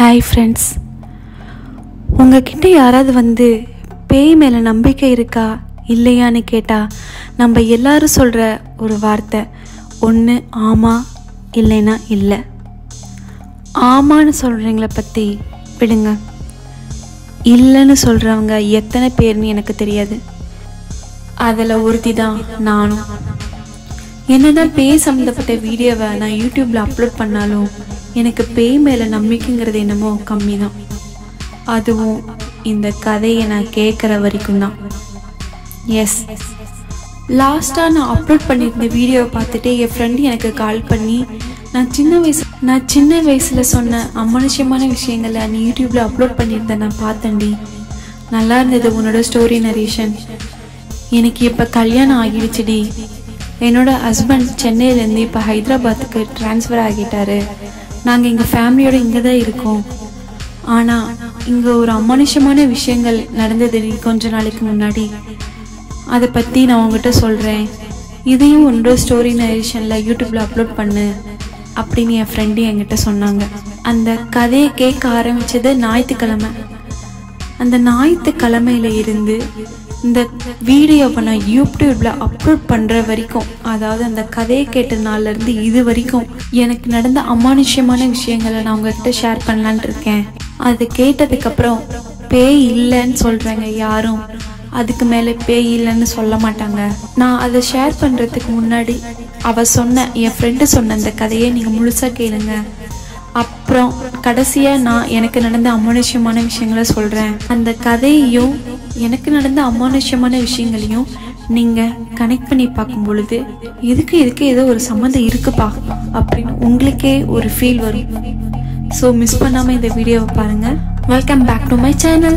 hi friends உங்ககிட்ட யாராவது வந்து பேய் மேலே நம்பிக்கை இருக்கா இல்லையான்னு கேட்டால் நம்ம எல்லாரும் சொல்கிற ஒரு வார்த்தை ஒன்று ஆமாம் இல்லைன்னா இல்லை ஆமான்னு சொல்கிறவங்கள பற்றி விடுங்க இல்லைன்னு சொல்கிறவங்க எத்தனை பேர்னு எனக்கு தெரியாது அதில் ஒருத்தி தான் நானும் என்னதான் பேய் சம்மந்தப்பட்ட வீடியோவை நான் யூடியூப்பில் அப்லோட் பண்ணாலும் எனக்கு பேய் மேலே நம்பிக்கைங்கிறது என்னமோ கம்மி தான் அதுவும் இந்த கதையை நான் கேட்குற வரைக்கும் தான் எஸ் லாஸ்ட்டாக நான் அப்லோட் பண்ணியிருந்த வீடியோவை பார்த்துட்டு என் ஃப்ரெண்டு எனக்கு கால் பண்ணி நான் சின்ன வயசு நான் சின்ன வயசில் சொன்ன அமானுஷ்யமான விஷயங்களை நீ யூடியூப்பில் அப்லோட் பண்ணியிருந்த நான் பார்த்தேன்டி நல்லா இருந்தது உன்னோட ஸ்டோரி நரேஷன் எனக்கு இப்போ கல்யாணம் ஆகிடுச்சுடி என்னோட ஹஸ்பண்ட் சென்னையிலேருந்து இப்போ ஹைதராபாத்துக்கு ட்ரான்ஸ்ஃபர் ஆகிட்டாரு நாங்கள் எங்கள் ஃபேமிலியோட இங்கே தான் இருக்கோம் ஆனால் இங்கே ஒரு அமானுஷமான விஷயங்கள் நடந்தது கொஞ்ச நாளைக்கு முன்னாடி அதை பற்றி நான் உங்ககிட்ட சொல்கிறேன் இதையும் உன்னோட ஸ்டோரி நரேஷனில் யூடியூப்பில் அப்லோட் பண்ணு அப்படின்னு என் ஃப்ரெண்டு என்கிட்ட சொன்னாங்க அந்த கதையை கேட்க ஆரம்பித்தது ஞாயிற்றுக்கிழமை அந்த ஞாயிற்றுக்கிழமையில இருந்து இந்த வீடியோவை நான் யூடியூப்ல அப்லோட் பண்ற வரைக்கும் அதாவது அந்த கதையை கேட்ட நாள்ல இருந்து இது வரைக்கும் எனக்கு நடந்த அமானுஷ்யமான விஷயங்களை நான் உங்ககிட்ட ஷேர் பண்ணலான் இருக்கேன் அது கேட்டதுக்கு அப்புறம் பேய் இல்லைன்னு சொல்றாங்க யாரும் அதுக்கு மேலே பேய் இல்லைன்னு சொல்ல மாட்டாங்க நான் அதை ஷேர் பண்றதுக்கு முன்னாடி அவ சொன்ன என் ஃப்ரெண்டு சொன்ன அந்த கதையை நீங்க முழுசா கேளுங்க அப்புறம் கடைசியா நான் எனக்கு நடந்த அமானுஷ்யமான விஷயங்களை சொல்றேன் அந்த கதையையும் எனக்கு நடந்த அமானுஷ்யமான விஷயங்களையும் நீங்க கனெக்ட் பண்ணி பார்க்கும் பொழுது இதுக்கு இதுக்கு ஏதோ ஒரு சம்மந்தம் இருக்குப்பா அப்படின்னு உங்களுக்கே ஒரு ஃபீல் வரும் ஸோ மிஸ் பண்ணாம இந்த வீடியோவை பாருங்க welcome back to my channel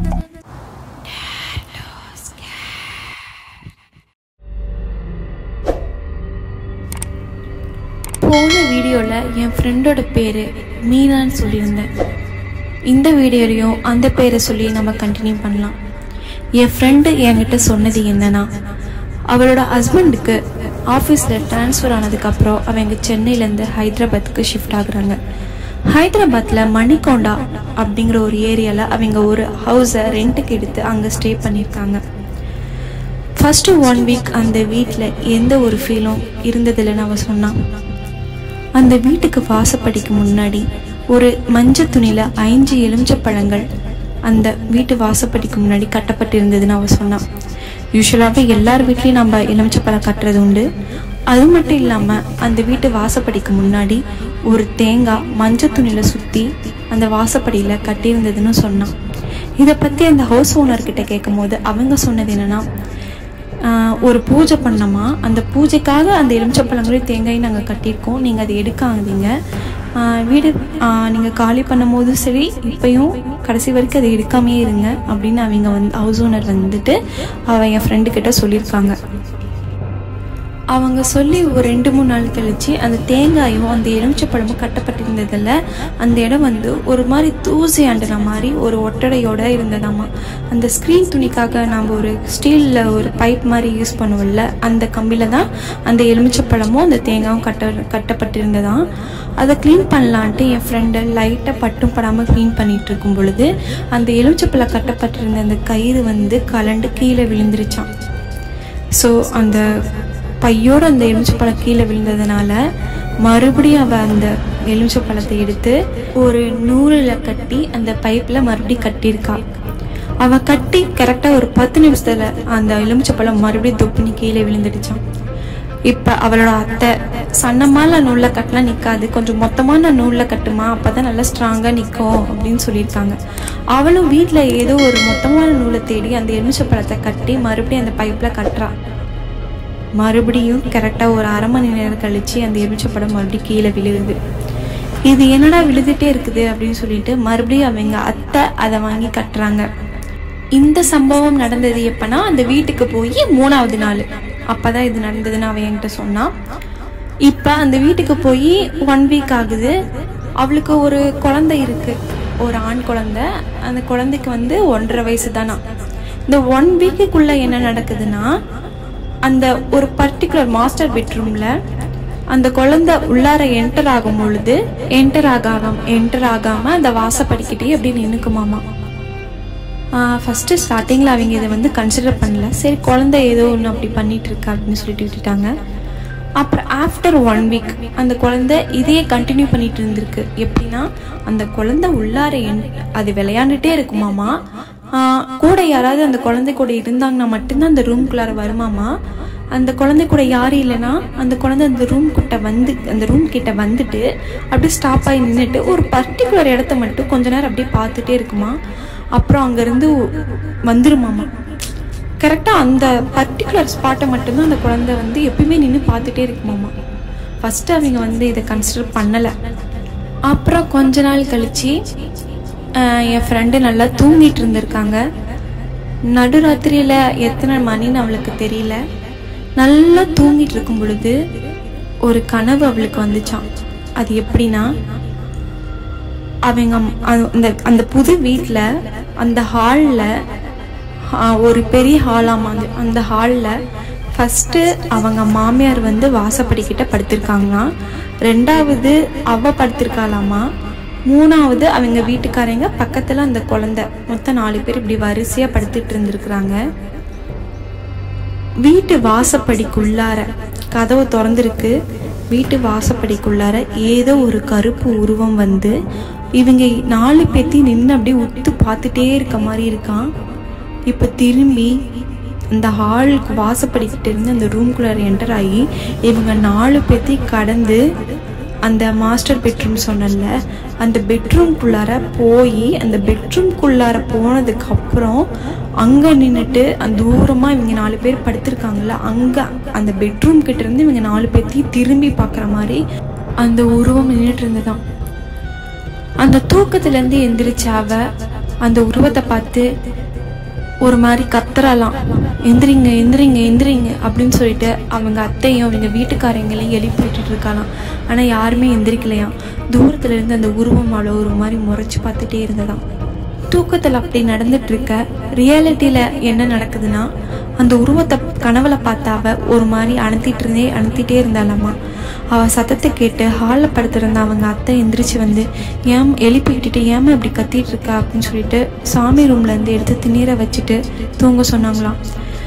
போன வீடியோவில் என் ஃப்ரெண்டோட பேர் மீனான்னு சொல்லியிருந்தேன் இந்த வீடியோலையும் அந்த பேரை சொல்லி நம்ம கண்டினியூ பண்ணலாம் என் ஃப்ரெண்டு என்கிட்ட சொன்னது என்னன்னா அவளோட ஹஸ்பண்டுக்கு ஆஃபீஸில் ட்ரான்ஸ்ஃபர் ஆனதுக்கப்புறம் அவங்க சென்னையிலேருந்து ஹைதராபாத்துக்கு ஷிஃப்ட் ஆகுறாங்க ஹைதராபாத்தில் மணிக்கொண்டா அப்படிங்கிற ஒரு ஏரியாவில் அவங்க ஒரு ஹவுஸை ரெண்ட்டுக்கு எடுத்து அங்கே ஸ்டே பண்ணியிருக்காங்க ஃபஸ்ட்டு ஒன் வீக் அந்த வீட்டில் எந்த ஒரு ஃபீலும் இருந்ததில்லைன்னு அவ சொன்னான் அந்த வீட்டுக்கு வாசப்படிக்கு முன்னாடி ஒரு மஞ்சள் துணியில ஐந்து எலுமிச்ச பழங்கள் அந்த வீட்டு வாசப்படிக்கு முன்னாடி கட்டப்பட்டிருந்ததுன்னு அவ சொன்னான் யூஸ்வலாகவே எல்லார் வீட்லேயும் நம்ம எலுமிச்சப்பழம் கட்டுறது உண்டு அது மட்டும் இல்லாமல் அந்த வீட்டு வாசப்படிக்கு முன்னாடி ஒரு தேங்காய் மஞ்சள் துணியில் சுற்றி அந்த வாசப்படியில் கட்டியிருந்ததுன்னு சொன்னான் இதை பற்றி அந்த ஹவுஸ் ஓனர்கிட்ட கேட்கும் போது அவங்க சொன்னது என்னன்னா ஆஹ் ஒரு பூஜை பண்ணோமா அந்த பூஜைக்காக அந்த எலுமிச்சப்பழங்களையும் தேங்காயும் நாங்கள் கட்டியிருக்கோம் நீங்கள் அதை எடுக்காதீங்க ஆஹ் வீடு நீங்கள் காலி பண்ணும்போது சரி இப்பயும் கடைசி வரைக்கும் அதை எடுக்காமையே இருங்க அப்படின்னு அவங்க வந்து ஹவுஸ் ஓனர் வந்துட்டு அவ என் ஃப்ரெண்டு கிட்ட சொல்லியிருக்காங்க அவங்க சொல்லி ஒரு ரெண்டு மூணு நாள் கழிச்சு அந்த தேங்காயும் அந்த எலுமிச்சப்பழமும் கட்டப்பட்டிருந்ததில் அந்த இடம் வந்து ஒரு மாதிரி தூசி ஆண்டின மாதிரி ஒரு ஒட்டடையோட இருந்ததாமா அந்த ஸ்க்ரீன் துணிக்காக நாம் ஒரு ஸ்டீலில் ஒரு பைப் மாதிரி யூஸ் பண்ணுவோம்ல அந்த கம்பியில் தான் அந்த எலுமிச்சப்பழமும் அந்த தேங்காயும் கட்ட கட்டப்பட்டிருந்ததாம் அதை க்ளீன் பண்ணலான்ட்டு என் ஃப்ரெண்டு லைட்டாக பட்டும் படாமல் க்ளீன் பண்ணிட்டு இருக்கும் பொழுது அந்த எலுமிச்சப்பழம் கட்டப்பட்டிருந்த அந்த கயிறு வந்து கலண்டு கீழே விழுந்துருச்சான் ஸோ அந்த பையோட அந்த எலுமிச்சப்பழம் கீழே விழுந்ததுனால மறுபடியும் அவள் அந்த எலுமிச்சப்பழத்தை எடுத்து ஒரு நூலில் கட்டி அந்த பைப்பில் மறுபடியும் கட்டியிருக்கா அவள் கட்டி கரெக்டாக ஒரு பத்து நிமிஷத்தில் அந்த எலுமிச்சப்பழம் மறுபடியும் தொப்புனி கீழே விழுந்துடுச்சான் இப்போ அவளோட அத்தை சன்னமான நூலில் கட்டலாம் நிற்காது கொஞ்சம் மொத்தமான நூலில் கட்டுமா அப்போ தான் நல்லா ஸ்ட்ராங்காக நிற்கும் அப்படின்னு சொல்லியிருக்காங்க அவளும் வீட்டில் ஏதோ ஒரு மொத்தமான நூலை தேடி அந்த எலுமிச்சப்பழத்தை கட்டி மறுபடியும் அந்த பைப்பில் கட்டுறா மறுபடியும் கரெக்டாக ஒரு அரை மணி நேரம் கழிச்சு அந்த எலுமிச்சப்பழம் மறுபடியும் கீழே விழுகுது இது என்னடா விழுதுட்டே இருக்குது அப்படின்னு சொல்லிட்டு மறுபடியும் அவங்க அத்தை அதை வாங்கி கட்டுறாங்க இந்த சம்பவம் நடந்தது எப்பனா அந்த வீட்டுக்கு போய் மூணாவது நாள் அப்பதான் இது நடந்ததுன்னு அவன் என்கிட்ட சொன்னான் இப்போ அந்த வீட்டுக்கு போய் ஒன் வீக் ஆகுது அவளுக்கு ஒரு குழந்தை இருக்கு ஒரு ஆண் குழந்தை அந்த குழந்தைக்கு வந்து ஒன்றரை வயசு தானா இந்த ஒன் வீக்குக்குள்ள என்ன நடக்குதுன்னா அந்த ஒரு பர்டிகுலர் மாஸ்டர் பெட்ரூம்ல அந்த குழந்தை உள்ளார என்டர் ஆகும் பொழுது என்டர் ஆகாம என்டர் ஆகாம அந்த வாசப்படிக்கிட்டே அப்படி நின்னுக்குமாமா ஃபஸ்ட்டு ஸ்டார்டிங்கில் அவங்க இதை வந்து கன்சிடர் பண்ணல சரி குழந்தை ஏதோ ஒன்று அப்படி பண்ணிட்டு இருக்கா அப்படின்னு சொல்லிட்டு விட்டுட்டாங்க அப்புறம் ஆஃப்டர் ஒன் வீக் அந்த குழந்தை இதையே கண்டினியூ பண்ணிட்டு இருந்திருக்கு எப்படின்னா அந்த குழந்தை உள்ளார என் அது விளையாண்டுட்டே இருக்குமாமா ஆஹ் கூட யாராவது அந்த குழந்தை கூட இருந்தாங்கன்னா மட்டும்தான் அந்த ரூம்குள்ளார வருமாமா அந்த குழந்தை கூட யாரும் இல்லைன்னா அந்த குழந்தை அந்த ரூம் கிட்ட வந்து அந்த ரூம் கிட்ட வந்துட்டு அப்படியே ஸ்டாப் ஆகி நின்றுட்டு ஒரு பர்டிகுலர் இடத்த மட்டும் கொஞ்ச நேரம் அப்படியே பார்த்துட்டே இருக்குமா அப்புறம் அங்கேருந்து வந்துருமாமா கரெக்டாக அந்த பர்டிகுலர் ஸ்பாட்டை மட்டும்தான் அந்த குழந்தை வந்து எப்பயுமே நின்று பார்த்துட்டே இருக்குமாமா ஃபஸ்ட்டு அவங்க வந்து இதை கன்சிடர் பண்ணலை அப்புறம் கொஞ்ச நாள் கழிச்சு ஆஹ், என் ஃப்ரெண்டு நல்லா தூங்கிட்டு இருந்திருக்காங்க நடுராத்திரியில் எத்தனை மணின்னு அவளுக்கு தெரியல நல்லா தூங்கிட்டு இருக்கும் பொழுது ஒரு கனவு அவளுக்கு வந்துச்சாம் அது எப்படின்னா அவங்க அம்- அந்த- அந்த அந்த புது வீட்டில் அந்த ஹாலில் ஒரு பெரிய ஹாலாமா அது அந்த ஹாலில் ஃபஸ்ட்டு அவங்க மாமியார் வந்து வாசப்படிக்கிட்ட படுத்திருக்காங்களாம் ரெண்டாவது அவ படுத்திருக்காளாமா மூணாவது அவங்க வீட்டுக்காரங்க பக்கத்தில் அந்த குழந்தை மொத்தம் நாலு பேர் இப்படி வரிசையாக படுத்துட்டு இருந்திருக்கிறாங்க வீட்டு வாசப்படிக்குள்ளார கதவு திறந்திருக்கு வீட்டு வாசப்படிக்குள்ளார ஏதோ ஒரு கருப்பு உருவம் வந்து இவங்க நாலு பேத்தி நின்று அப்படியே உத்து பார்த்துட்டே இருக்க மாதிரி இருக்கான் இப்போ திரும்பி அந்த ஹாலுக்கு வாசப்படிக்கிட்ட இருந்து அந்த ரூம்குள்ளார என்டர் ஆகி இவங்க நாலு பேத்தி கடந்து அந்த மாஸ்டர் பெட்ரூம் சொன்னல அந்த பெட்ரூம்குள்ளார போய் அந்த பெட்ரூம்குள்ளார போனதுக்கு அப்புறம் அங்கே நின்றுட்டு அந்த தூரமாக இவங்க நாலு பேர் படுத்திருக்காங்கல்ல அங்கே அந்த பெட்ரூம் கிட்ட இருந்து இவங்க நாலு பேர்த்தையும் திரும்பி பார்க்குற மாதிரி அந்த உருவம் நின்றுட்டு இருந்ததாம் அந்த தூக்கத்துலேருந்து எந்திரிச்ச அவ அந்த உருவத்தை பார்த்து ஒரு மாதிரி கத்துறாலாம் எந்திரிங்க எந்திரிங்க எந்திரிங்க அப்படின்னு சொல்லிட்டு அவங்க அத்தையும் அவங்க வீட்டுக்காரங்களையும் எழுப்பி விட்டுட்டு இருக்காளாம் ஆனால் யாருமே எந்திரிக்கலையாம் தூரத்துல இருந்து அந்த உருவம் அவளை ஒரு மாதிரி முறைச்சு பார்த்துட்டே இருந்ததாம் தூக்கத்தில் அப்படி நடந்துட்டு இருக்க ரியாலிட்டியில் என்ன நடக்குதுன்னா அந்த உருவத்தை கனவுல பார்த்த அவ ஒரு மாதிரி அனுத்திட்டு இருந்தே அனுத்திட்டே இருந்தாலாமா அவ சத்தத்தை கேட்டு ஹாலில் படுத்திருந்த அவங்க அத்தை எந்திரிச்சு வந்து ஏன் எழுப்பி விட்டுட்டு ஏமா இப்படி கத்திட்டு இருக்கா அப்படின்னு சொல்லிட்டு சாமி ரூம்ல இருந்து எடுத்து திண்ணீரை வச்சுட்டு தூங்க சொன்னாங்களாம்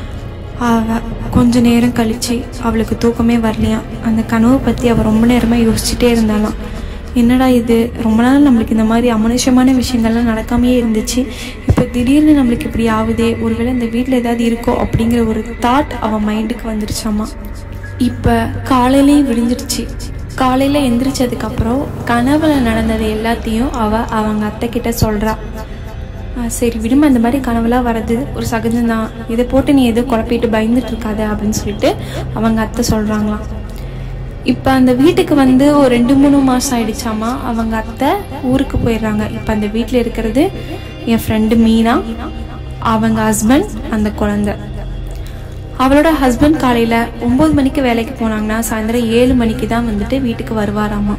அவ கொஞ்ச நேரம் கழிச்சு அவளுக்கு தூக்கமே வரலையாம் அந்த கனவை பற்றி அவள் ரொம்ப நேரமாக யோசிச்சுட்டே இருந்தாலாம் என்னடா இது ரொம்ப நாள் நம்மளுக்கு இந்த மாதிரி அமனுஷமான விஷயங்கள்லாம் நடக்காமையே இருந்துச்சு இப்போ திடீர்னு நம்மளுக்கு இப்படி ஆகுதே ஒருவேளை இந்த வீட்டில் ஏதாவது இருக்கோ அப்படிங்கிற ஒரு தாட் அவன் மைண்டுக்கு வந்துருச்சாமா இப்போ காலையிலையும் விடிஞ்சிடுச்சு காலையில் எந்திரிச்சதுக்கப்புறம் கனவுல நடந்தது எல்லாத்தையும் அவ அவங்க அத்தை கிட்ட சொல்கிறா ஆ, சரி விடுமா இந்த மாதிரி கனவுலாம் வர்றது ஒரு சகஜம்தான் இதை போட்டு நீ எதுவும் குழப்பிட்டு பயந்துட்டு இருக்காத அப்படின்னு சொல்லிட்டு அவங்க அத்தை சொல்கிறாங்களாம் இப்போ அந்த வீட்டுக்கு வந்து ஒரு ரெண்டு மூணு மாதம் ஆயிடுச்சாமா அவங்க அத்தை ஊருக்கு போயிடுறாங்க இப்போ அந்த வீட்டில் இருக்கிறது என் ஃப்ரெண்டு மீனா அவங்க ஹஸ்பண்ட் அந்த குழந்தை அவளோட ஹஸ்பண்ட் காலையில் ஒம்பது மணிக்கு வேலைக்கு போனாங்கன்னா சாயந்தரம் ஏழு மணிக்கு தான் வந்துட்டு வீட்டுக்கு வருவாராமா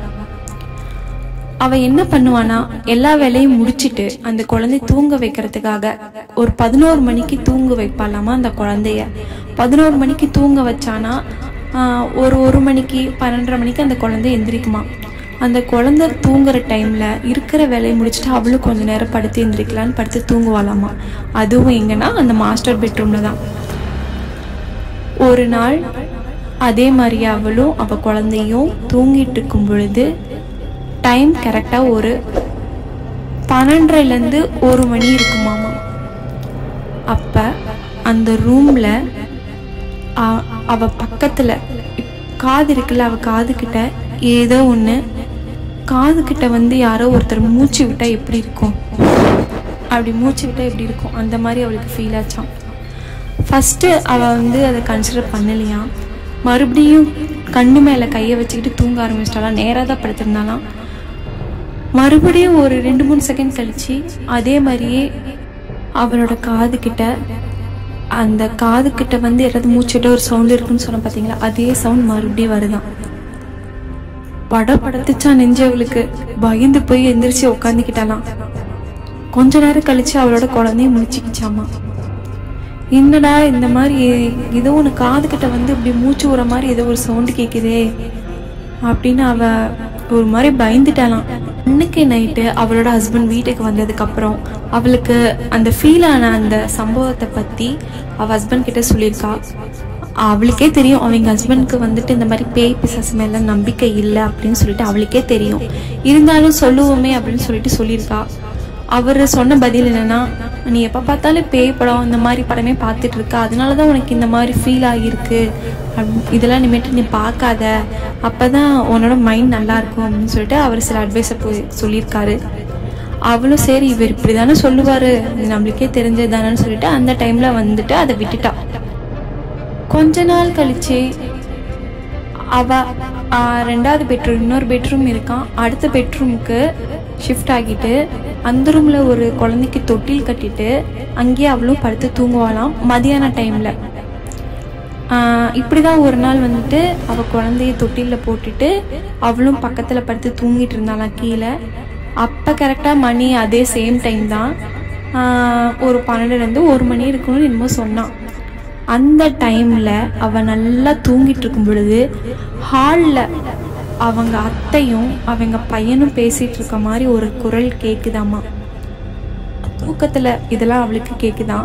அவ என்ன பண்ணுவானா எல்லா வேலையும் முடிச்சிட்டு அந்த குழந்தை தூங்க வைக்கிறதுக்காக ஒரு பதினோரு மணிக்கு தூங்க வைப்பாளாமா அந்த குழந்தைய பதினோரு மணிக்கு தூங்க வச்சானா ஆஹ், ஒரு ஒரு மணிக்கு பன்னெண்டரை மணிக்கு அந்த குழந்தை எந்திரிக்குமா அந்த குழந்தை தூங்குற டைம்ல இருக்கிற வேலையை முடிச்சுட்டு அவளும் கொஞ்ச நேரம் படுத்து எந்திரிக்கலான்னு படுத்து தூங்குவாளாமா அதுவும் எங்கன்னா அந்த மாஸ்டர் பெட்ரூம்ல தான் ஒரு நாள் அதே மாதிரி அவளும் அவ குழந்தையும் தூங்கிட்டு இருக்கும் பொழுது டைம் கரெக்டாக ஒரு பன்னெண்டரைலேருந்து ஒரு மணி இருக்குமாமா அப்போ அந்த ரூமில் அவ பக்கத்தில் காது இருக்குல்ல அவ காது கிட்ட ஏதோ ஒன்று காது கிட்ட வந்து யாரோ ஒருத்தர் மூச்சு விட்டா எப்படி இருக்கும் அப்படி மூச்சு விட்டா எப்படி இருக்கும் அந்த மாதிரி அவளுக்கு ஃபீல் ஆச்சாம் ஃபஸ்ட்டு அவள் வந்து அதை கன்சிடர் பண்ணலையாம் மறுபடியும் கண்ணு மேலே கையை வச்சுக்கிட்டு தூங்க ஆரம்பிச்சிட்டாலாம் நேராக தான் படுத்திருந்தாலாம் மறுபடியும் ஒரு ரெண்டு மூணு செகண்ட் கழிச்சு அதே மாதிரியே அவளோட காது கிட்ட அந்த காது கிட்ட வந்து யாராவது மூச்சுட்ட ஒரு சவுண்ட் இருக்குன்னு சொன்ன பார்த்தீங்களா அதே சவுண்ட் மறுபடியும் வருதான் பட படத்துச்சா நெஞ்சு அவளுக்கு பயந்து போய் எந்திரிச்சு உட்காந்துக்கிட்டாலாம் கொஞ்ச நேரம் கழிச்சு அவளோட குழந்தைய முடிச்சுக்கிச்சாமா என்னடா இந்த மாதிரி ஏதோ ஒன்று காது கிட்ட வந்து இப்படி மூச்சு விடுற மாதிரி ஏதோ ஒரு சவுண்டு கேட்குதே அப்படின்னு அவ ஒரு மாதிரி பயந்துட்டாலாம் அன்னைக்கு நைட்டு அவளோட ஹஸ்பண்ட் வீட்டுக்கு வந்ததுக்கப்புறம் அவளுக்கு அந்த ஃபீல் ஆன அந்த சம்பவத்தை பற்றி அவள் ஹஸ்பண்ட் கிட்ட சொல்லியிருக்கா அவளுக்கே தெரியும் அவங்க ஹஸ்பண்ட்க்கு வந்துட்டு இந்த மாதிரி பேய் பிசாசு மேல நம்பிக்கை இல்லை அப்படின்னு சொல்லிட்டு அவளுக்கே தெரியும் இருந்தாலும் சொல்லுவோமே அப்படின்னு சொல்லிட்டு சொல்லியிருக்கா அவர் சொன்ன பதில் என்னன்னா நீ எப்போ பார்த்தாலும் பேய் படம் இந்த மாதிரி படமே பார்த்துட்டு இருக்க அதனால தான் உனக்கு இந்த மாதிரி ஃபீல் ஆகியிருக்கு அப்~ இதெல்லாம் இனிமேட்டு நீ பார்க்காத அப்போ தான் உன்னோட மைண்ட் நல்லா இருக்கும் அப்படின்னு சொல்லிட்டு அவர் சில அட்வைஸை போய் சொல்லியிருக்காரு அவளும் சரி இவர் இப்படி தானே சொல்லுவார் இது நம்மளுக்கே தெரிஞ்சது தானேன்னு சொல்லிட்டு அந்த டைமில் வந்துட்டு அதை விட்டுட்டா கொஞ்ச நாள் கழிச்சு அவ ஆ, ரெண்டாவது பெட்ரூம் இன்னொரு பெட்ரூம் இருக்கான் அடுத்த பெட்ரூமுக்கு ஷிஃப்ட் ஆகிட்டு அந்த ரூம்ல ஒரு குழந்தைக்கு தொட்டில் கட்டிட்டு அங்கேயே அவளும் படுத்து தூங்குவாளாம் மதியான டைம்ல இப்படிதான் ஒரு நாள் வந்துட்டு அவ குழந்தைய தொட்டில்ல போட்டுட்டு அவளும் பக்கத்துல படுத்து தூங்கிட்டு இருந்தாளாம் கீழே அப்ப கரெக்டா மணி அதே சேம் டைம் தான் ஆ, ஒரு பன்னெண்டுல இருந்து ஒரு மணி இருக்கணும்னு என்னமோ சொன்னான் அந்த டைம்ல அவ நல்லா தூங்கிட்டு இருக்கும் பொழுது ஹாலில் அவங்க அத்தையும் அவங்க பையனும் பேசிட்டு இருக்க மாதிரி ஒரு குரல் கேக்குதாமா தூக்கத்துல இதெல்லாம் அவளுக்கு கேக்குதாம்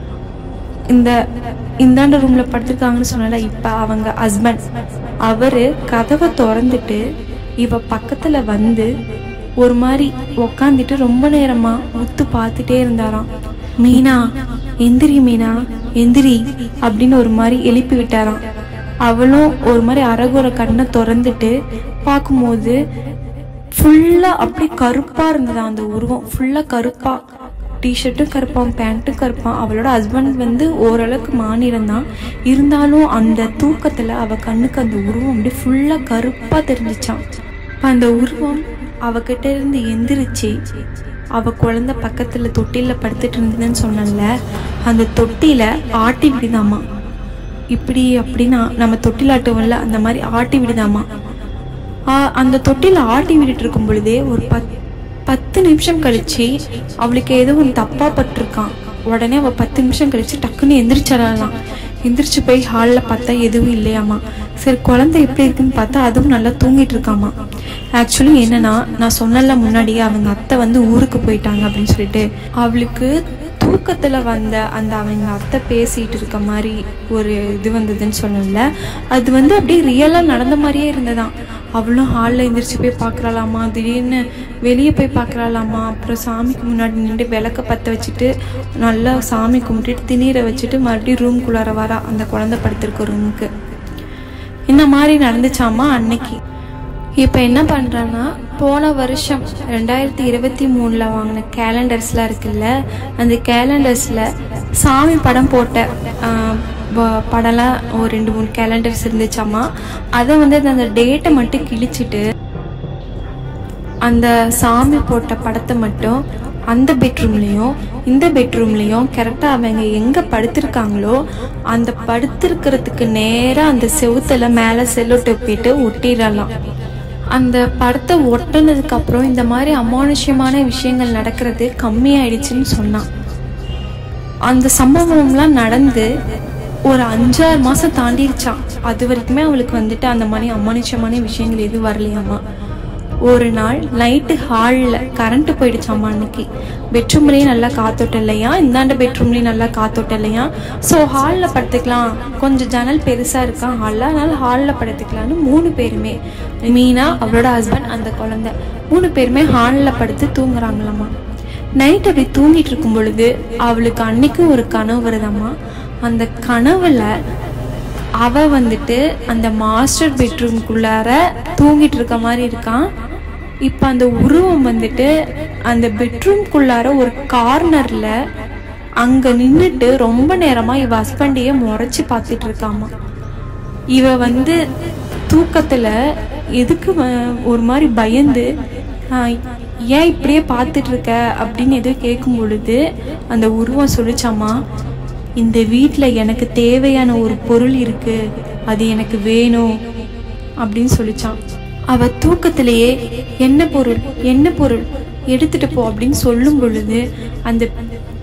இந்த இந்தாண்ட ரூம்ல படுத்திருக்காங்கன்னு சொன்னால இப்ப அவங்க ஹஸ்பண்ட் அவரு கதவை திறந்துட்டு இவ பக்கத்துல வந்து ஒரு மாதிரி உக்காந்துட்டு ரொம்ப நேரமா உத்து பார்த்துட்டே இருந்தாராம் மீனா எந்திரி மீனா எந்திரி அப்படின்னு ஒரு மாதிரி எழுப்பி விட்டாராம் அவளும் ஒரு மாதிரி அரகுற கண்ணை திறந்துட்டு பார்க்கும்போது ஃபுல்லா அப்படியே கருப்பா இருந்ததா அந்த உருவம் ஃபுல்லா கருப்பா டிஷர்ட்டும் கருப்பான் பேண்ட்டும் கருப்பான் அவளோட ஹஸ்பண்ட் வந்து ஓரளவுக்கு மாநிலம் தான் இருந்தாலும் அந்த தூக்கத்துல அவ கண்ணுக்கு அந்த உருவம் அப்படியே ஃபுல்லா கருப்பா தெரிஞ்சிச்சான் அப்ப அந்த உருவம் அவகிட்ட இருந்து எந்திரிச்சு அவ குழந்தை பக்கத்துல தொட்டில படுத்துட்டு இருந்ததுன்னு சொன்னல அந்த தொட்டில ஆட்டி விடுதாமா இப்படி அப்படின்னா நம்ம தொட்டில் ஆட்டுவோம்ல அந்த மாதிரி ஆட்டி விடுதாமா ஆ, அந்த தொட்டில ஆட்டி விட்டுட்டு இருக்கும் பொழுதே ஒரு பத் பத்து நிமிஷம் கழிச்சு அவளுக்கு ஏதோ ஒன்று தப்பா பட்டிருக்கான் உடனே அவ பத்து நிமிஷம் கழிச்சு டக்குன்னு எந்திரிச்சிடலாம் எந்திரிச்சு போய் ஹாலில் பார்த்தா எதுவும் இல்லையாமா சரி குழந்தை எப்படி இருக்குன்னு பார்த்தா அதுவும் நல்லா தூங்கிட்டு இருக்காமா ஆக்சுவலி என்னன்னா நான் சொன்னல முன்னாடியே அவங்க அத்தை வந்து ஊருக்கு போயிட்டாங்க அப்படின்னு சொல்லிட்டு அவளுக்கு தூக்கத்துல வந்த அந்த அவங்க அத்தை பேசிட்டு இருக்க மாதிரி ஒரு இது வந்ததுன்னு சொன்னல அது வந்து அப்படியே ரியலா நடந்த மாதிரியே இருந்ததாம் அவளும் ஹாலில் எந்திரிச்சு போய் பார்க்கறாளாமா திடீர்னு வெளியே போய் பார்க்கறாளாமா அப்புறம் சாமிக்கு முன்னாடி நின்று விளக்க பற்ற வச்சுட்டு நல்லா சாமி கும்பிட்டுட்டு திணீரை வச்சுட்டு மறுபடியும் ரூம்குள்ளார வரா அந்த குழந்தை படுத்திருக்க ரூமுக்கு இந்த மாதிரி நடந்துச்சாமா அன்னைக்கு இப்போ என்ன பண்ணுறேன்னா போன வருஷம் ரெண்டாயிரத்தி இருபத்தி மூணில் வாங்கின கேலண்டர்ஸ்லாம் இருக்குல்ல அந்த கேலண்டர்ஸில் சாமி படம் போட்ட ஆஹ், ப- படம்லாம் ஒரு ரெண்டு மூணு கேலண்டர்ஸ் இருந்துச்சாமா அதை வந்து அந்த டேட்டை மட்டும் கிழிச்சிட்டு அந்த சாமி போட்ட படத்தை மட்டும் அந்த பெட்ரூம்லேயும் இந்த பெட்ரூம்லேயும் கரெக்டாக அவங்க எங்கே படுத்திருக்காங்களோ அந்த படுத்திருக்கிறதுக்கு நேராக அந்த செவுத்துல மேலே செல்லோ டொப்பிட்டு ஒட்டிடலாம் அந்த படத்தை ஒட்டினதுக்கு அப்புறம் இந்த மாதிரி அமானுஷ்யமான விஷயங்கள் நடக்கிறது கம்மியாயிடுச்சுன்னு சொன்னான் அந்த சம்பவம்லாம் நடந்து ஒரு அஞ்சாறு மாசம் தாண்டிருச்சான் அது வரைக்குமே அவளுக்கு வந்துட்டு அந்த மாதிரி அமானுஷமான விஷயங்கள் எதுவும் வரலையாமா ஒரு நாள் நைட்டு ஹாலில் கரண்ட் போயிடுச்சாமா அன்னைக்கு பெட்ரூம்லேயும் நல்லா காத்தோட்டம் இல்லையா இந்தாண்ட பெட்ரூம்லேயும் நல்லா காத்தோட்டம் இல்லையா ஸோ ஹாலில் படுத்துக்கலாம் கொஞ்சம் ஜன்னல் பெருசாக இருக்கான் ஹாலில் அதனால ஹாலில் படுத்துக்கலாம்னு மூணு பேருமே மீனா அவளோட ஹஸ்பண்ட் அந்த குழந்தை மூணு பேருமே ஹாலில் படுத்து தூங்குறாங்களாமா நைட் அப்படி தூங்கிட்டு இருக்கும் பொழுது அவளுக்கு அன்னைக்கும் ஒரு கனவு வருதாம்மா அந்த கனவுல அவ வந்துட்டு அந்த மாஸ்டர் பெட்ரூம்குள்ளார தூங்கிட்டு இருக்க மாதிரி இருக்கான் இப்போ அந்த உருவம் வந்துட்டு அந்த பெட்ரூம்குள்ளார ஒரு கார்னர்ல அங்க நின்னுட்டு ரொம்ப நேரமா இவ ஹஸ்பண்டையே முறைச்சு பார்த்துட்டு இருக்காமா இவ வந்து தூக்கத்துல எதுக்கு வ- ஒரு மாதிரி பயந்து ஆஹ், ஏன் இப்படியே பார்த்துட்டு இருக்க அப்படின்னு ஏதோ கேட்கும் பொழுது அந்த உருவம் சொல்லிச்சாமா இந்த வீட்டில் எனக்கு தேவையான ஒரு பொருள் இருக்கு அது எனக்கு வேணும் அப்படின்னு சொல்லிச்சான் அவ தூக்கத்திலேயே என்ன பொருள் என்ன பொருள் எடுத்துட்டு போ அப்படின்னு சொல்லும் பொழுது அந்த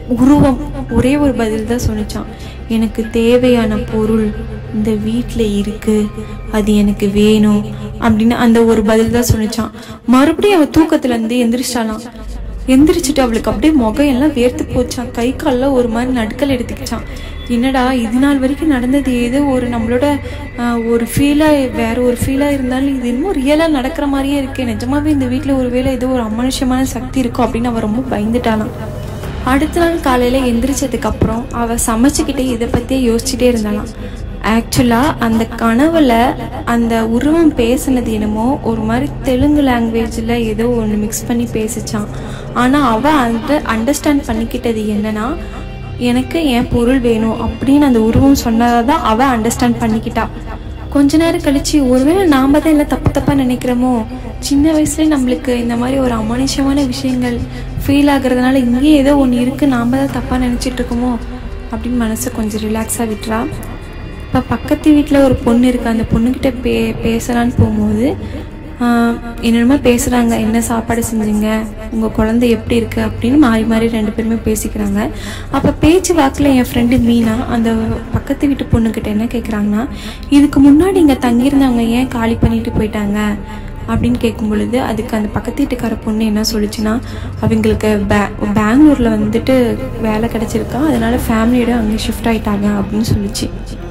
உருவம் ஒரே ஒரு பதில் தான் சொன்னிச்சான் எனக்கு தேவையான பொருள் இந்த வீட்டில் இருக்கு அது எனக்கு வேணும் அப்படின்னு அந்த ஒரு பதில் தான் சொன்னிச்சான் மறுபடியும் அவள் தூக்கத்துல இருந்து எந்திரிச்சாலாம் எந்திரிச்சிட்டு அவளுக்கு அப்படியே முகம் எல்லாம் வேர்த்து போச்சான் கை காலில் ஒரு மாதிரி நடுக்கல் எடுத்துக்கிச்சான் என்னடா இது நாள் வரைக்கும் நடந்தது ஏதோ ஒரு நம்மளோட ஆஹ், ஒரு ஃபீலாக வேற ஒரு ஃபீலாக இருந்தாலும் இது இன்னும் ரியலாக நடக்கிற மாதிரியே இருக்கே நிஜமாவே இந்த வீட்டில் ஒரு வேளை ஏதோ ஒரு அமானுஷ்யமான சக்தி இருக்கும் அப்படின்னு அவள் ரொம்ப பயந்துட்டாளாம் அடுத்த நாள் காலையில் எந்திரிச்சதுக்கு அப்புறம் அவள் சமைச்சுக்கிட்டே இதை பற்றியே யோசிச்சுட்டே இருந்தாளாம் ஆக்சுவலாக அந்த கனவுல அந்த உருவம் பேசுனது என்னமோ ஒரு மாதிரி தெலுங்கு லாங்குவேஜில் ஏதோ ஒன்று மிக்ஸ் பண்ணி பேசிச்சான் ஆனால் அவள் அந்த அண்டர்ஸ்டாண்ட் பண்ணிக்கிட்டது என்னன்னா எனக்கு என் பொருள் வேணும் அப்படின்னு அந்த உருவம் சொன்னதை தான் அவள் அண்டர்ஸ்டாண்ட் பண்ணிக்கிட்டா கொஞ்ச நேரம் கழிச்சு ஒருவேளை நாம தான் எல்லாம் தப்பு தப்பா நினைக்கிறோமோ சின்ன வயசுல நம்மளுக்கு இந்த மாதிரி ஒரு அமானுஷமான விஷயங்கள் ஃபீல் ஆகுறதுனால இங்கேயே ஏதோ ஒன்று இருக்கு நாம தான் தப்பா நினைச்சிட்டு இருக்கோமோ அப்படின்னு மனசை கொஞ்சம் ரிலாக்ஸாக விட்டுறா இப்போ பக்கத்து வீட்டில் ஒரு பொண்ணு இருக்கு அந்த பொண்ணுக்கிட்ட பே பேசலான்னு போகும்போது ஆஹ், என்னென்னமோ பேசுகிறாங்க என்ன சாப்பாடு செஞ்சீங்க உங்கள் குழந்தை எப்படி இருக்கு அப்படின்னு மாறி மாறி ரெண்டு பேருமே பேசிக்கிறாங்க அப்போ பேச்சு வாக்கில் என் ஃப்ரெண்டு மீனா அந்த பக்கத்து வீட்டு பொண்ணுக்கிட்ட என்ன கேட்குறாங்கன்னா இதுக்கு முன்னாடி இங்கே தங்கியிருந்தவங்க ஏன் காலி பண்ணிட்டு போயிட்டாங்க அப்படின்னு கேட்கும் பொழுது அதுக்கு அந்த பக்கத்து வீட்டுக்கார பொண்ணு என்ன சொல்லுச்சுன்னா அவங்களுக்கு பே பெங்களூரில் வந்துட்டு வேலை கிடச்சிருக்கா அதனால ஃபேமிலியோட அங்கே ஷிஃப்ட் ஆயிட்டாங்க அப்படின்னு சொல்லுச்சு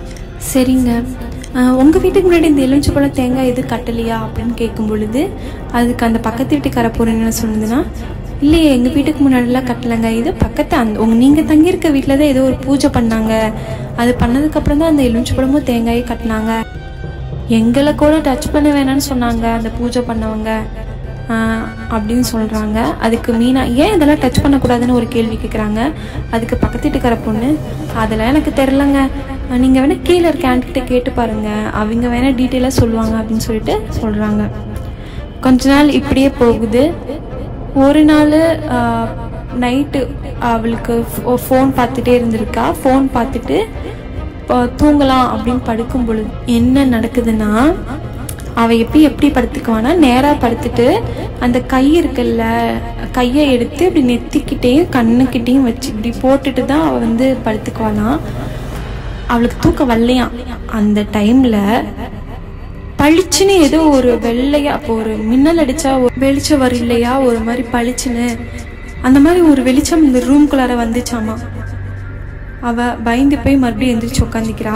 சரிங்க உங்கள் வீட்டுக்கு முன்னாடி இந்த எலுமிச்சை பழம் தேங்காய் எது கட்டலையா அப்படின்னு கேட்கும் பொழுது அதுக்கு அந்த பக்கத்து வீட்டுக்கார பொண்ணு என்ன சொல்லுதுன்னா இல்லையே எங்கள் வீட்டுக்கு முன்னாடிலாம் கட்டலைங்க இது பக்கத்து அந்த உங்க நீங்கள் தங்கியிருக்க வீட்டில் தான் ஏதோ ஒரு பூஜை பண்ணாங்க அது பண்ணதுக்கப்புறம் தான் அந்த எலுமிச்சை பழமும் தேங்காயும் கட்டினாங்க எங்களை கூட டச் பண்ண வேணாம்னு சொன்னாங்க அந்த பூஜை பண்ணவங்க ஆஹ், அப்படின்னு சொல்கிறாங்க அதுக்கு மீனா ஏன் இதெல்லாம் டச் பண்ணக்கூடாதுன்னு ஒரு கேள்வி கேட்குறாங்க அதுக்கு பக்கத்து வீட்டுக்கார பொண்ணு அதெல்லாம் எனக்கு தெரிலங்க நீங்கள் வேணால் கீழே இருக்க ஆண்ட்கிட்ட கேட்டு பாருங்க அவங்க வேணால் டீட்டெயிலாக சொல்லுவாங்க அப்படின்னு சொல்லிட்டு சொல்கிறாங்க கொஞ்ச நாள் இப்படியே போகுது ஒரு நாள் நைட்டு அவளுக்கு ஃபோன் பார்த்துட்டே இருந்திருக்கா ஃபோன் பார்த்துட்டு இப்போ தூங்கலாம் அப்படின்னு படுக்கும் பொழுது என்ன நடக்குதுன்னா அவ எப்படி எப்படி படுத்துக்குவானா நேரா படுத்துட்டு அந்த கை இருக்குல்ல கையை எடுத்து இப்படி நெத்திக்கிட்டேயும் கண்ணுக்கிட்டேயும் வச்சு இப்படி போட்டுட்டு தான் அவ வந்து படுத்துக்குவாளாம் அவளுக்கு தூக்கம் வரலையாம் அந்த டைம்ல பளிச்சுன்னு ஏதோ ஒரு வெள்ளையா அப்போ ஒரு மின்னல் அடிச்சா ஒரு வெளிச்சம் வரும் இல்லையா ஒரு மாதிரி பளிச்சுன்னு அந்த மாதிரி ஒரு வெளிச்சம் இந்த ரூம்குள்ளார வந்துச்சாமா அவ பயந்து போய் மறுபடியும் எந்திரிச்சு உட்காந்துக்கிறா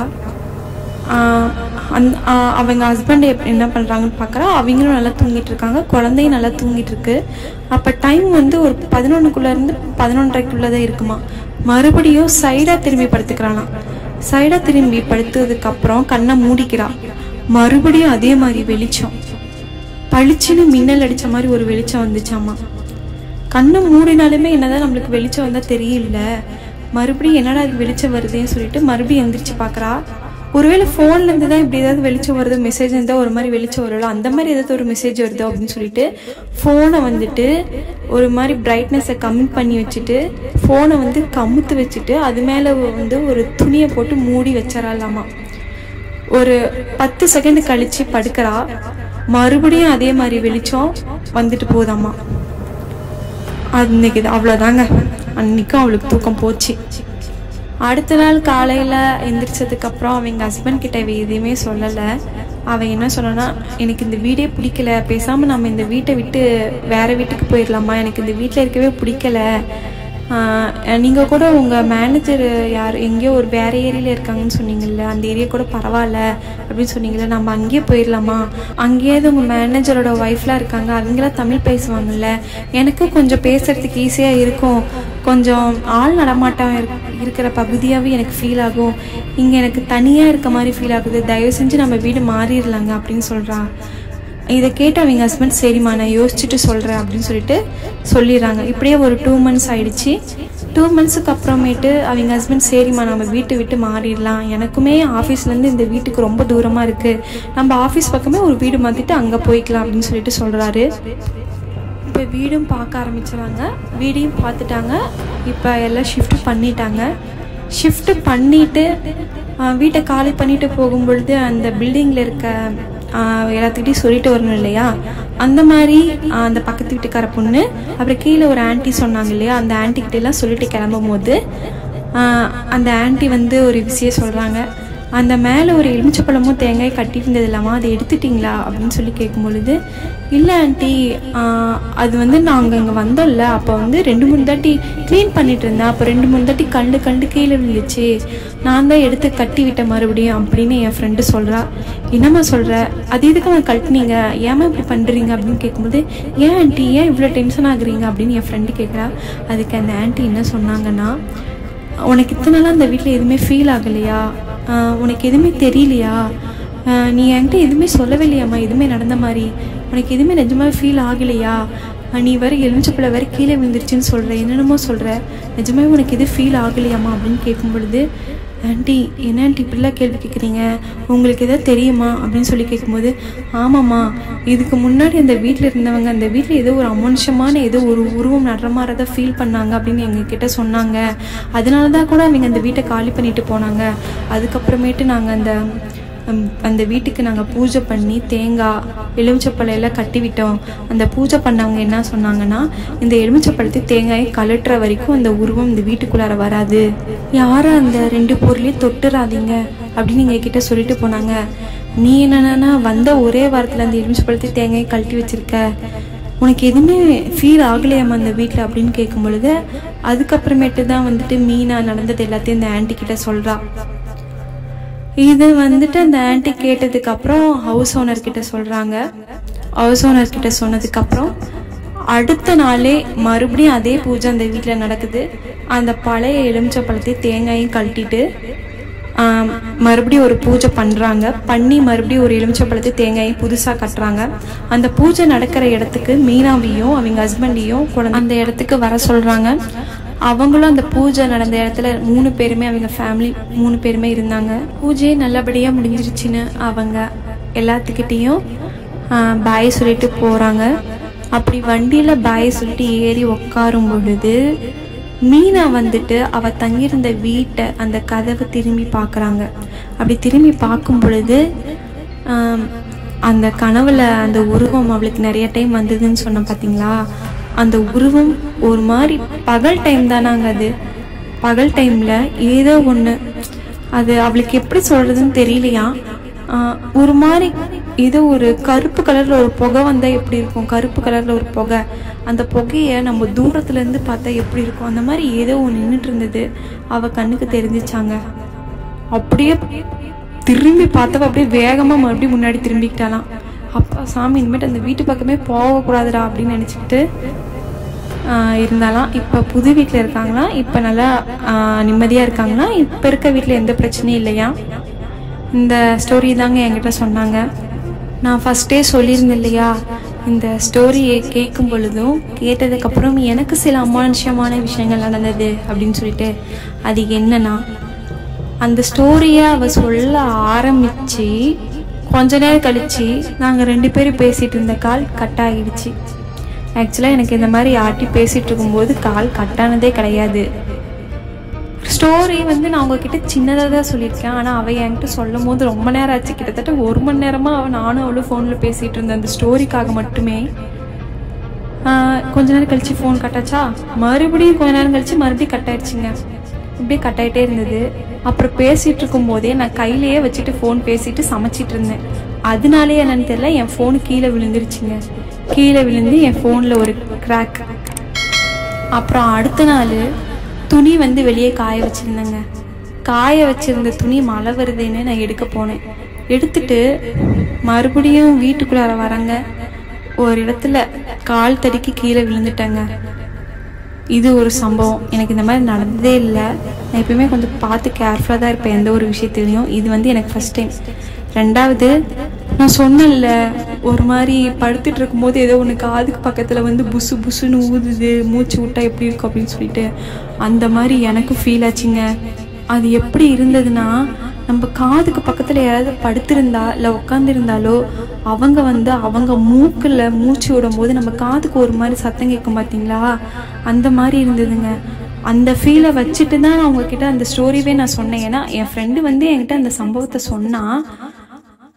அந் ஆஹ் அவங்க ஹஸ்பண்ட் என்ன பண்ணுறாங்கன்னு பார்க்குறா அவங்களும் நல்லா தூங்கிட்டு இருக்காங்க குழந்தையும் நல்லா தூங்கிட்டு இருக்கு அப்போ டைம் வந்து ஒரு பதினொன்றுக்குள்ளேருந்து பதினொன்றரைக்குள்ளே தான் இருக்குமா மறுபடியும் சைடாக திரும்பி படுத்துக்கிறானா சைடாக திரும்பி படுத்ததுக்கப்புறம் கண்ணை மூடிக்கிறா மறுபடியும் அதே மாதிரி வெளிச்சம் பளிச்சுன்னு மின்னல் அடிச்ச மாதிரி ஒரு வெளிச்சம் வந்துச்சாமா கண்ணை மூடினாலுமே என்னதான் நம்மளுக்கு வெளிச்சம் வந்தால் தெரியல மறுபடியும் என்னடா அது வெளிச்சம் வருதேன்னு சொல்லிட்டு மறுபடியும் எந்திரிச்சு பார்க்குறா ஒருவேளை ஃபோன்லேருந்து தான் இப்படி ஏதாவது வெளிச்சம் வருது மெசேஜ் இருந்தால் ஒரு மாதிரி வெளிச்சம் வரும்ல அந்த மாதிரி ஏதாவது ஒரு மெசேஜ் வருதோ அப்படின்னு சொல்லிட்டு ஃபோனை வந்துட்டு ஒரு மாதிரி பிரைட்னஸை கம்மி பண்ணி வச்சுட்டு ஃபோனை வந்து கமுத்து வச்சுட்டு அது மேலே வந்து ஒரு துணியை போட்டு மூடி வச்சிடலாமா ஒரு பத்து செகண்ட் கழிச்சு படுக்கிறா மறுபடியும் அதே மாதிரி வெளிச்சம் வந்துட்டு போதாமா அன்னைக்கு இது அவ்வளோதாங்க அன்னைக்கும் அவளுக்கு தூக்கம் போச்சு அடுத்த நாள் காலையில் எந்திரிச்சதுக்கப்புறம் அவங்க ஹஸ்பண்ட் கிட்ட இவ எதையுமே சொல்லலை அவன் என்ன சொன்னான்னா எனக்கு இந்த வீடே பிடிக்கல பேசாமல் நம்ம இந்த வீட்டை விட்டு வேற வீட்டுக்கு போயிடலாமா எனக்கு இந்த வீட்டில் இருக்கவே பிடிக்கல நீங்கள் கூட உங்கள் மேனேஜர் யார் எங்கேயோ ஒரு வேற ஏரியாவில் இருக்காங்கன்னு சொன்னீங்கல்ல அந்த ஏரியா கூட பரவாயில்ல அப்படின்னு சொன்னீங்கல்ல நம்ம அங்கேயே போயிடலாமா அங்கேயாவது உங்கள் மேனேஜரோட ஒய்ஃப்லாம் இருக்காங்க அவங்களாம் தமிழ் பேசுவாங்கல்ல எனக்கும் கொஞ்சம் பேசுறதுக்கு ஈஸியாக இருக்கும் கொஞ்சம் ஆள் நடமாட்டம் இருக்- இருக்கிற பகுதியாகவே எனக்கு ஃபீல் ஆகும் இங்கே எனக்கு தனியாக இருக்க மாதிரி ஃபீல் ஆகுது தயவு செஞ்சு நம்ம வீடு மாறிடலாங்க அப்படின்னு சொல்கிறா இதை கேட்டு அவங்க ஹஸ்பண்ட் சரிம்மா நான் யோசிச்சுட்டு சொல்கிறேன் அப்படின்னு சொல்லிட்டு சொல்லிடுறாங்க இப்படியே ஒரு டூ மந்த்ஸ் ஆயிடுச்சு டூ மந்த்ஸுக்கு அப்புறமேட்டு அவங்க ஹஸ்பண்ட் சரிம்மா நம்ம வீட்டை விட்டு மாறிடலாம் எனக்குமே ஆஃபீஸ்லேருந்து இந்த வீட்டுக்கு ரொம்ப தூரமாக இருக்குது நம்ம ஆஃபீஸ் பக்கமே ஒரு வீடு மாற்றிட்டு அங்கே போய்க்கலாம் அப்படின்னு சொல்லிட்டு சொல்கிறாரு இப்போ வீடும் பார்க்க ஆரம்பிச்சிடாங்க வீடையும் பார்த்துட்டாங்க இப்போ எல்லாம் ஷிஃப்ட் பண்ணிட்டாங்க ஷிஃப்ட் பண்ணிட்டு ஆஹ், வீட்டை காலி பண்ணிட்டு போகும்பொழுது அந்த பில்டிங்கில் இருக்க ஆஹ் எல்லாத்துக்கிட்டையும் சொல்லிட்டு வரணும் இல்லையா அந்த மாதிரி ஆஹ் அந்த பக்கத்து வீட்டுக்கார பொண்ணு அப்புறம் கீழே ஒரு ஆன்ட்டி சொன்னாங்க இல்லையா அந்த ஆன்ட்டி கிட்ட எல்லாம் சொல்லிட்டு கிளம்பும் போது ஆஹ் அந்த ஆன்ட்டி வந்து ஒரு விஷயம் சொல்கிறாங்க அந்த மேலே ஒரு எலுமிச்சப்பழமும் தேங்காய் கட்டியிருந்தது இல்லாமா அதை எடுத்துட்டிங்களா அப்படின்னு சொல்லி கேட்கும் பொழுது இல்லை ஆண்டி அது வந்து நாங்கள் இங்கே வந்தோம்ல அப்போ வந்து ரெண்டு மூணு தாட்டி க்ளீன் பண்ணிட்டு இருந்தேன் அப்போ ரெண்டு மூணு தாட்டி கண்டு கண்டு கீழே விழுந்துச்சு நான் தான் எடுத்து கட்டி விட்டேன் மறுபடியும் அப்படின்னு என் ஃப்ரெண்டு சொல்கிறா என்னம்மா சொல்கிற அது எதுக்கு அவன் கட்டினீங்க ஏமா இப்படி பண்ணுறீங்க அப்படின்னு கேட்கும்போது ஏன் ஆண்டி ஏன் இவ்வளோ டென்ஷன் ஆகுறீங்க அப்படின்னு என் ஃப்ரெண்டு கேட்குறா அதுக்கு அந்த ஆன்ட்டி என்ன சொன்னாங்கன்னா உனக்கு இத்தனை நாளாக அந்த வீட்டில் எதுவுமே ஃபீல் ஆகலையா ஆஹ் உனக்கு எதுவுமே தெரியலையா ஆஹ் நீ என்கிட்ட எதுவுமே சொல்லவே இல்லையாம்மா எதுவுமே நடந்த மாதிரி உனக்கு எதுவுமே நிஜமாவே ஃபீல் ஆகலையா ஆஹ் நீ வேற எலுமிச்சப்பழ வேற கீழே விழுந்துருச்சுன்னு சொல்கிற என்னென்னமோ சொல்கிற நிஜமாவே உனக்கு எதுவும் ஃபீல் ஆகலையாம்மா அப்படின்னு கேட்கும் பொழுது ஆண்டி என்ன ஆண்டி இப்படிலாம் கேள்வி கேட்குறீங்க உங்களுக்கு எதாவது தெரியுமா அப்படின்னு சொல்லி கேட்கும்போது ஆமாம்மா இதுக்கு முன்னாடி அந்த வீட்டில் இருந்தவங்க அந்த வீட்டில் ஏதோ ஒரு அமனுஷமான ஏதோ ஒரு உருவம் நடுற மாதிரி தான் ஃபீல் பண்ணாங்க அப்படின்னு எங்ககிட்ட சொன்னாங்க அதனால தான் கூட அவங்க அந்த வீட்டை காலி பண்ணிட்டு போனாங்க அதுக்கப்புறமேட்டு நாங்கள் அந்த ஹம், அந்த வீட்டுக்கு நாங்கள் பூஜை பண்ணி தேங்காய் எலுமிச்சப்பழம் எல்லாம் கட்டி விட்டோம் அந்த பூஜை பண்ணவங்க என்ன சொன்னாங்கன்னா இந்த எலுமிச்சப்பழத்தை தேங்காயை கலட்டுற வரைக்கும் அந்த உருவம் இந்த வீட்டுக்குள்ளார வராது யாரும் அந்த ரெண்டு பொருளையும் தொட்டுறாதீங்க அப்படின்னு எங்க கிட்ட சொல்லிட்டு போனாங்க நீ என்னன்னா வந்த ஒரே வாரத்தில் அந்த எலுமிச்சப்பழத்தை தேங்காயை கழட்டி வச்சிருக்க உனக்கு எதுவுமே ஃபீல் ஆகலையாம்மா அந்த வீட்டில் அப்படின்னு கேட்கும் பொழுது அதுக்கப்புறமேட்டு தான் வந்துட்டு மீனா நடந்தது எல்லாத்தையும் இந்த ஆன்ட்டி கிட்ட சொல்றா இது வந்துட்டு அந்த ஆன்ட்டி கேட்டதுக்கு அப்புறம் ஹவுஸ் ஓனர் கிட்ட சொல்றாங்க ஹவுஸ் ஓனர் கிட்ட சொன்னதுக்கு அப்புறம் அடுத்த நாளே மறுபடியும் அதே பூஜை அந்த வீட்டில் நடக்குது அந்த பழைய எலுமிச்சை பழத்தை தேங்காயும் கழட்டிட்டு ஆம், மறுபடியும் ஒரு பூஜை பண்ணுறாங்க பண்ணி மறுபடியும் ஒரு எலுமிச்சை பழத்தை தேங்காயும் புதுசாக கட்டுறாங்க அந்த பூஜை நடக்கிற இடத்துக்கு மீனாவையும் அவங்க ஹஸ்பண்டையும் குழந்தை அந்த இடத்துக்கு வர சொல்கிறாங்க அவங்களும் அந்த பூஜை நடந்த இடத்துல மூணு பேருமே அவங்க ஃபேமிலி மூணு பேருமே இருந்தாங்க பூஜையே நல்லபடியாக முடிஞ்சிருச்சுன்னு அவங்க எல்லாத்துக்கிட்டேயும் பாய் சொல்லிட்டு போகிறாங்க அப்படி வண்டியில் பாய் சொல்லிட்டு ஏறி உட்காரும் பொழுது மீனா வந்துட்டு அவ தங்கியிருந்த வீட்டை அந்த கதவை திரும்பி பார்க்குறாங்க அப்படி திரும்பி பார்க்கும் பொழுது ஆம், அந்த கனவுல அந்த உருவம் அவளுக்கு நிறைய டைம் வந்ததுன்னு சொன்னேன் பார்த்தீங்களா அந்த உருவம் ஒரு மாதிரி பகல் டைம் தானாங்க அது பகல் டைமில் ஏதோ ஒன்று அது அவளுக்கு எப்படி சொல்கிறதுன்னு தெரியலையா ஆஹ் ஒரு மாதிரி ஏதோ ஒரு கருப்பு கலரில் ஒரு புகை வந்தால் எப்படி இருக்கும் கருப்பு கலரில் ஒரு புகை அந்த புகையை நம்ம தூரத்துலேருந்து பார்த்தா எப்படி இருக்கும் அந்த மாதிரி ஏதோ ஒன்று நின்றுட்டு இருந்தது அவள் கண்ணுக்கு தெரிஞ்சிச்சாங்க அப்படியே திரும்பி பார்த்தவ அப்படியே வேகமாக மறுபடியும் முன்னாடி திரும்பிக்கிட்டாலாம் அப்பா சாமி இனிமேட்டு அந்த வீட்டு பக்கமே போகக்கூடாதுடா அப்படின்னு நினச்சிக்கிட்டு இருந்தாலாம் இப்போ புது வீட்டில் இருக்காங்களா இப்போ நல்லா நிம்மதியாக இருக்காங்களா இப்போ இருக்க வீட்டில் எந்த பிரச்சனையும் இல்லையா இந்த ஸ்டோரி தாங்க என்கிட்ட சொன்னாங்க நான் ஃபஸ்ட்டே சொல்லியிருந்தேன் இல்லையா இந்த ஸ்டோரியை கேட்கும் பொழுதும் கேட்டதுக்கப்புறம் எனக்கு சில அமானுஷ்யமான விஷயங்கள் நடந்தது அப்படின்னு சொல்லிட்டு அது என்னன்னா அந்த ஸ்டோரியை அவ சொல்ல ஆரம்பிச்சு கொஞ்ச நேரம் கழிச்சு நாங்கள் ரெண்டு பேரும் பேசிட்டு இருந்த கால் கட் ஆகிடுச்சு ஆக்சுவலாக எனக்கு இந்த மாதிரி யார்ட்டி பேசிட்டு இருக்கும்போது கால் கட்டானதே கிடையாது ஸ்டோரி வந்து நான் உங்ககிட்ட சின்னதாக தான் சொல்லியிருக்கேன் ஆனால் அவள் என்கிட்ட சொல்லும் போது ரொம்ப நேரம் ஆச்சு கிட்டத்தட்ட ஒரு மணி நேரமாக அவள் நானும் அவளும் ஃபோனில் பேசிகிட்டு இருந்தேன் அந்த ஸ்டோரிக்காக மட்டுமே ஆஹ் கொஞ்ச நேரம் கழிச்சு ஃபோன் கட்டாச்சா மறுபடியும் கொஞ்ச நேரம் கழிச்சு மறுபடியும் கட் ஆயிடுச்சுங்க இப்படியே கட் ஆகிட்டே இருந்தது அப்புறம் பேசிட்டு இருக்கும் போதே நான் கையிலேயே வச்சுட்டு ஃபோன் பேசிட்டு சமைச்சிட்டு இருந்தேன் அதனாலே என்னன்னு தெரியல என் ஃபோன் கீழே விழுந்துருச்சுங்க கீழே விழுந்து என் ஃபோனில் ஒரு கிராக் அப்புறம் அடுத்த நாள் துணி வந்து வெளியே காய வச்சிருந்தேங்க காய வச்சிருந்த துணி மழை வருதுன்னு நான் எடுக்க போனேன் எடுத்துட்டு மறுபடியும் வீட்டுக்குள்ளார வரங்க ஒரு இடத்துல கால் தடிக்கு கீழே விழுந்துட்டேங்க இது ஒரு சம்பவம் எனக்கு இந்த மாதிரி நடந்ததே இல்லை நான் எப்பயுமே கொஞ்சம் பார்த்து கேர்ஃபுல்லாக தான் இருப்பேன் எந்த ஒரு விஷயத்துலையும் இது வந்து எனக்கு ஃபர்ஸ்ட் டைம் ரெண்டாவது நான் சொன்னேன்ல ஒரு மாதிரி படுத்துட்டு இருக்கும்போது ஏதோ ஒன்று காதுக்கு பக்கத்தில் வந்து புசு புசுன்னு ஊதுது மூச்சு விட்டா எப்படி இருக்கும் அப்படின்னு சொல்லிட்டு அந்த மாதிரி எனக்கு ஃபீல் ஆச்சுங்க அது எப்படி இருந்ததுன்னா நம்ம காதுக்கு பக்கத்தில் யாராவது படுத்திருந்தா இல்லை உட்காந்துருந்தாலோ அவங்க வந்து அவங்க மூக்கில் மூச்சு விடும்போது நம்ம காதுக்கு ஒரு மாதிரி சத்தம் கேட்கும் பார்த்தீங்களா அந்த மாதிரி இருந்ததுங்க அந்த ஃபீலை வச்சுட்டு தான் நான் உங்ககிட்ட அந்த ஸ்டோரிவே நான் சொன்னேன் ஏன்னா என் ஃப்ரெண்டு வந்து என்கிட்ட அந்த சம்பவத்தை சொன்னா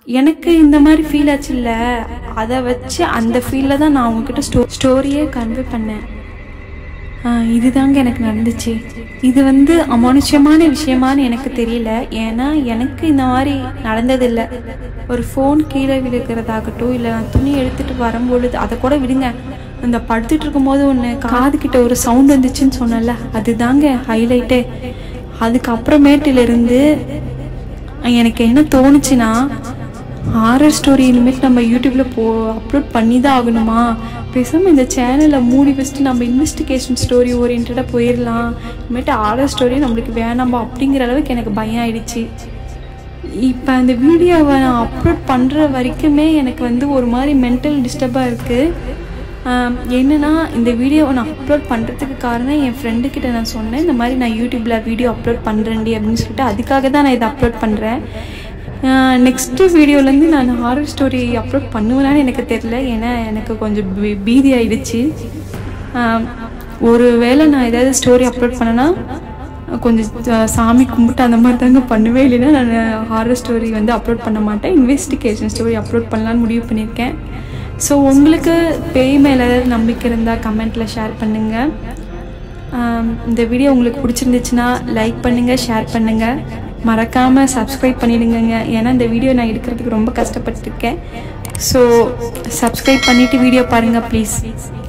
எனக்கு இந்த மாதிரி ஃபீல் ஆச்சு இல்லை அதை வச்சு அந்த ஃபீலில் தான் நான் உங்ககிட்ட ஸ்டோ ஸ்டோரியே கன்வே பண்ணேன் ஆ, இதுதாங்க எனக்கு நடந்துச்சு இது வந்து அமானுஷ்யமான விஷயமான்னு எனக்கு தெரியல ஏன்னா எனக்கு இந்த மாதிரி நடந்ததில்லை ஒரு ஃபோன் கீழே விழுகிறதாகட்டும் இல்லை நான் துணி எடுத்துட்டு வரும்பொழுது அதை கூட விடுங்க அந்த படுத்துட்டு இருக்கும்போது ஒன்று காது கிட்ட ஒரு சவுண்ட் வந்துச்சுன்னு சொன்னேன்ல அதுதாங்க ஹைலைட்டே அதுக்கப்புறமேட்டிலிருந்து எனக்கு என்ன தோணுச்சுன்னா ஹாரர் ஸ்டோரி இனிமேல் நம்ம யூடியூப்ல போ அப்லோட் பண்ணி தான் ஆகணுமா பேசாமல் இந்த சேனலை மூடி வச்சுட்டு நம்ம இன்வெஸ்டிகேஷன் ஸ்டோரி ஓரியன்டாக போயிடலாம் இனிமேட்டு ஹாரர் ஸ்டோரி நம்மளுக்கு வேணாமா அப்படிங்கிற அளவுக்கு எனக்கு பயம் ஆயிடுச்சு இப்போ அந்த வீடியோவை நான் அப்லோட் பண்ணுற வரைக்குமே எனக்கு வந்து ஒரு மாதிரி மென்டல் டிஸ்டர்பாக இருக்குது என்னன்னா இந்த வீடியோவை நான் அப்லோட் பண்ணுறதுக்கு காரணம் என் ஃப்ரெண்டு கிட்ட நான் சொன்னேன் இந்த மாதிரி நான் யூடியூப்பில் வீடியோ அப்லோட் பண்ணுறேன்டி அப்படின்னு சொல்லிட்டு அதுக்காக தான் நான் இதை அப்லோட் பண்ணுறேன் நெக்ஸ்ட்டு வீடியோலேருந்து நான் ஹாரர் ஸ்டோரி அப்லோட் பண்ணுவேனான்னு எனக்கு தெரில ஏன்னா எனக்கு கொஞ்சம் பீ- பீதி ஆயிடுச்சு ஆஹ் ஒரு வேளை நான் ஏதாவது ஸ்டோரி அப்லோட் பண்ணேன்னா கொஞ்சம் அஹ், சாமி கும்பிட்டு அந்த மாதிரி தாங்க பண்ணுவேன் இல்லைன்னா நான் ஹாரர் ஸ்டோரி வந்து அப்லோட் பண்ண மாட்டேன் இன்வெஸ்டிகேஷன் ஸ்டோரி அப்லோட் பண்ணலான்னு முடிவு பண்ணியிருக்கேன் ஸோ உங்களுக்கு பேய் மேலே ஏதாவது நம்பிக்கை இருந்தால் கமெண்ட்டில் ஷேர் பண்ணுங்கள் ஆம், இந்த வீடியோ உங்களுக்கு பிடிச்சிருந்துச்சுன்னா லைக் பண்ணுங்கள் ஷேர் பண்ணுங்கள் மறக்காமல் சப்ஸ்கிரைப் பண்ணிடுங்கங்க ஏன்னா இந்த வீடியோ நான் எடுக்கிறதுக்கு ரொம்ப கஷ்டப்பட்டிருக்கேன் ஸோ சப்ஸ்கிரைப் பண்ணிவிட்டு வீடியோ பாருங்கள் ப்ளீஸ்